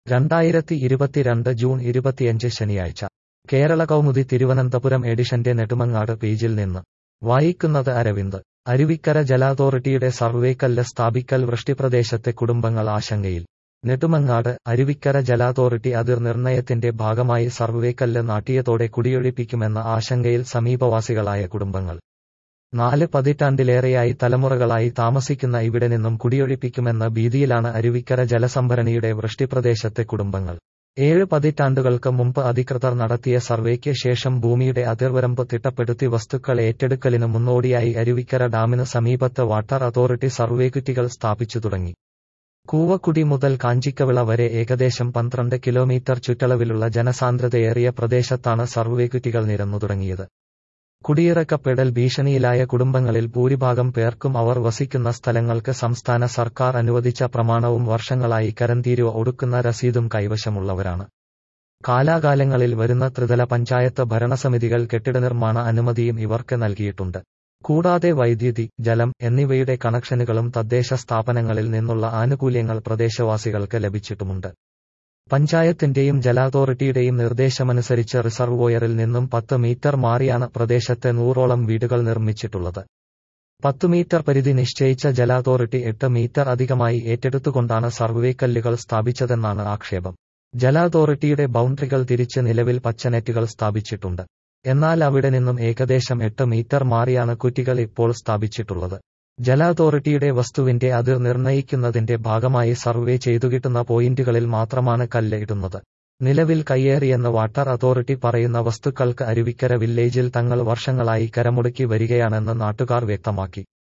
രണ്ടായിരത്തി ഇരുപത്തിരണ്ട് ജൂൺ ഇരുപത്തിയഞ്ച് ശനിയാഴ്ച കേരള കൗമുദി തിരുവനന്തപുരം എഡിഷന്റെ നെടുമങ്ങാട് പേജിൽ നിന്ന് വായിക്കുന്നത് അരവിന്ദ് അരുവിക്കര ജല അതോറിറ്റിയുടെ സർവേക്കല്ല് സ്ഥാപിക്കൽ വൃഷ്ടിപ്രദേശത്തെ കുടുംബങ്ങൾ ആശങ്കയിൽ നെടുമങ്ങാട് അരുവിക്കര ജല അതോറിറ്റി അതിർ നിർണയത്തിന്റെ ഭാഗമായി സർവേക്കല്ല് നാട്ടിയതോടെ കുടിയൊഴിപ്പിക്കുമെന്ന ആശങ്കയിൽ സമീപവാസികളായ കുടുംബങ്ങൾ നാല് പതിറ്റാണ്ടിലേറെയായി തലമുറകളായി താമസിക്കുന്ന ഇവിടെ നിന്നും കുടിയൊഴിപ്പിക്കുമെന്ന ഭീതിയിലാണ് അരുവിക്കര ജലസംഭരണിയുടെ വൃഷ്ടിപ്രദേശത്തെ കുടുംബങ്ങൾ ഏഴ് പതിറ്റാണ്ടുകൾക്ക് മുമ്പ് അധികൃതർ നടത്തിയ സർവേക്ക് ശേഷം ഭൂമിയുടെ അതിർവരമ്പ് തിട്ടപ്പെടുത്തി വസ്തുക്കൾ ഏറ്റെടുക്കലിന് മുന്നോടിയായി അരുവിക്കര ഡാമിന് സമീപത്ത് വാട്ടർ അതോറിറ്റി സർവേക്കുറ്റികൾ സ്ഥാപിച്ചു തുടങ്ങി കൂവക്കുടി മുതൽ കാഞ്ചിക്കവിള വരെ ഏകദേശം പന്ത്രണ്ട് കിലോമീറ്റർ ചുറ്റളവിലുള്ള ജനസാന്ദ്രതയേറിയ പ്രദേശത്താണ് സർവേക്കുറ്റികൾ നിരന്നു തുടങ്ങിയത് കുടിയിറക്കപ്പെടൽ ഭീഷണിയിലായ കുടുംബങ്ങളിൽ ഭൂരിഭാഗം പേർക്കും അവർ വസിക്കുന്ന സ്ഥലങ്ങൾക്ക് സംസ്ഥാന സർക്കാർ അനുവദിച്ച പ്രമാണവും വർഷങ്ങളായി കരന്തീരുവ ഒടുക്കുന്ന രസീതും കൈവശമുള്ളവരാണ് കാലാകാലങ്ങളിൽ വരുന്ന ത്രിതല പഞ്ചായത്ത് ഭരണസമിതികൾ കെട്ടിടനിർമ്മാണ അനുമതിയും ഇവർക്ക് നൽകിയിട്ടുണ്ട് കൂടാതെ വൈദ്യുതി ജലം എന്നിവയുടെ കണക്ഷനുകളും തദ്ദേശ സ്ഥാപനങ്ങളിൽ നിന്നുള്ള ആനുകൂല്യങ്ങൾ പ്രദേശവാസികൾക്ക് ലഭിച്ചിട്ടുമുണ്ട് പഞ്ചായത്തിന്റെയും ജല അതോറിറ്റിയുടെയും നിർദ്ദേശമനുസരിച്ച് റിസർവോയറിൽ നിന്നും പത്ത് മീറ്റർ മാറിയാണ് പ്രദേശത്തെ നൂറോളം വീടുകൾ നിർമ്മിച്ചിട്ടുള്ളത് പത്ത് മീറ്റർ പരിധി നിശ്ചയിച്ച ജല അതോറിറ്റി എട്ട് മീറ്റർ അധികമായി ഏറ്റെടുത്തുകൊണ്ടാണ് സർവേക്കല്ലുകൾ സ്ഥാപിച്ചതെന്നാണ് ആക്ഷേപം ജല അതോറിറ്റിയുടെ ബൗണ്ടറികൾ തിരിച്ച് നിലവിൽ പച്ചനെറ്റുകൾ സ്ഥാപിച്ചിട്ടുണ്ട് എന്നാൽ അവിടെ നിന്നും ഏകദേശം എട്ട് മീറ്റർ മാറിയാണ് കുറ്റികൾ ഇപ്പോൾ സ്ഥാപിച്ചിട്ടുള്ളത് ജല അതോറിറ്റിയുടെ വസ്തുവിന്റെ അതിർ നിർണയിക്കുന്നതിന്റെ ഭാഗമായി സർവേ ചെയ്തു കിട്ടുന്ന പോയിന്റുകളിൽ മാത്രമാണ് കല്ല് ഇടുന്നത് നിലവിൽ കയ്യേറിയെന്ന് വാട്ടർ അതോറിറ്റി പറയുന്ന വസ്തുക്കൾക്ക് അരുവിക്കര വില്ലേജിൽ തങ്ങൾ വർഷങ്ങളായി കരമുടക്കി വരികയാണെന്ന് നാട്ടുകാർ വ്യക്തമാക്കി